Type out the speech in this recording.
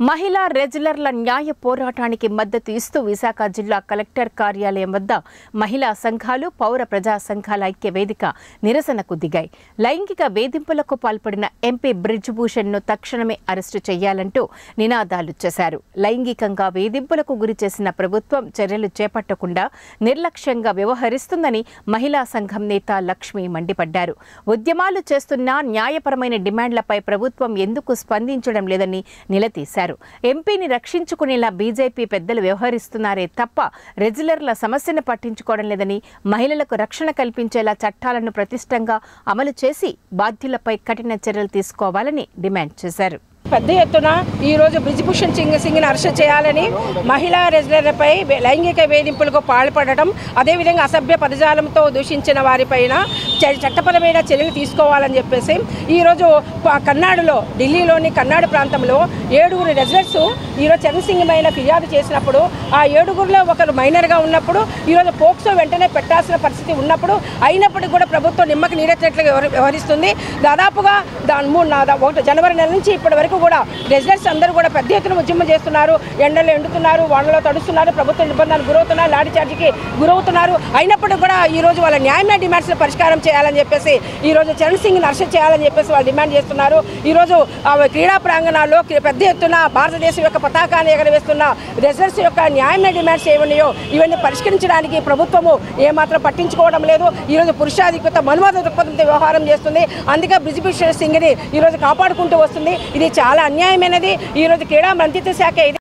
మహిళా రెజ్లర్ల న్యాయ పోరాటానికి మద్దతు ఇస్తూ విశాఖ జిల్లా కలెక్టర్ కార్యాలయం వద్ద మహిళా సంఘాలు పౌర ప్రజా సంఘాల ఐక్య వేదిక నిరసనకు దిగాయి లైంగిక వేధింపులకు పాల్పడిన ఎంపీ బ్రిజ్భూషణ్ ను తక్షణమే అరెస్టు చేయాలంటూ నినాదాలు చేశారు లైంగికంగా వేధింపులకు గురి చేసిన ప్రభుత్వం చర్యలు చేపట్టకుండా నిర్లక్ష్యంగా వ్యవహరిస్తుందని మహిళా సంఘం నేత లక్ష్మి మండిపడ్డారు ఉద్యమాలు చేస్తున్న న్యాయపరమైన డిమాండ్లపై ప్రభుత్వం ఎందుకు స్పందించడం లేదని నిలదీశారు ఎంపీని రక్షించుకునేలా బీజేపీ పెద్దలు వ్యవహరిస్తున్నారే తప్ప రెజ్యులర్ల సమస్యను పట్టించుకోవడం లేదని మహిళలకు రక్షణ కల్పించేలా చట్టాలను ప్రతిష్టంగా అమలు చేసి బాధ్యులపై కఠిన చర్యలు తీసుకోవాలని డిమాండ్ చేశారు పెద్ద ఎత్తున ఈరోజు బ్రిజ్భూషణ్ సింగ్ సింగ్ని అరెస్ట్ చేయాలని మహిళా రెజ్లర్లపై వే- లైంగిక వేధింపులకు పాల్పడటం అదేవిధంగా అసభ్య పదజాలంతో దూషించిన వారిపైన చ- చట్టపరమైన చర్యలు తీసుకోవాలని చెప్పేసి ఈరోజు ప- కర్నాడులో ఢిల్లీలోని కర్నాడు ప్రాంతంలో ఏడుగురు రెజ్లర్స్ ఈరోజు చరణ్ సింగ్ పైన ఫిర్యాదు చేసినప్పుడు ఆ ఏడుగురిలో ఒకరు మైనర్గా ఉన్నప్పుడు ఈరోజు పోక్సో వెంటనే పెట్టాల్సిన పరిస్థితి ఉన్నప్పుడు అయినప్పటికీ కూడా ప్రభుత్వం నిమ్మకి నీరెత్తినట్లుగా వ్యవహరి- వ్యవహరిస్తుంది దాదాపుగా దాని మూడు నా- దా- ఒకటి జనవరి నెల నుంచి ఇప్పటి వరకు కూడా రెసిడెంట్స్ అందరూ కూడా పెద్ద ఎత్తున ఉద్యమం చేస్తున్నారు ఎండలో ఎండుతున్నారు వానలో తడుస్తున్నారు ప్రభుత్వ నిబంధనలు గురవుతున్నారు లాఠీ చార్జీకి గురవుతున్నారు అయినప్పటికీ కూడా ఈ రోజు వాళ్ళ న్యాయమైన డిమాండ్స్ పరిష్కారం చేయాలని చెప్పేసి ఈ రోజు చరణ్ సింగ్ అరెస్ట్ చేయాలని చెప్పేసి వాళ్ళు డిమాండ్ చేస్తున్నారు ఈ రోజు ఆ క్రీడా ప్రాంగణాల్లో క్రీ- పెద్ద ఎత్తున భారతదేశం యొక్క పతాకాన్ని ఎగరవేస్తున్న రెసిడెంట్స్ యొక్క న్యాయమైన డిమాండ్స్ ఏమన్నాయో ఇవన్నీ పరిష్కరించడానికి ప్రభుత్వము ఏమాత్రం పట్టించుకోవడం లేదు ఈ రోజు పురుషాధిక్యత మనువాద దృక్పథంతో వ్యవహారం చేస్తుంది అందుకే బ్రిజ్భూషణ్ సింగ్ని ఈ రోజు కాపాడుకుంటూ వస్తుంది ఇది చాలా అన్యాయమైనది ఈ రోజు క్రీడా మంత్రిత్వ శాఖ ఇది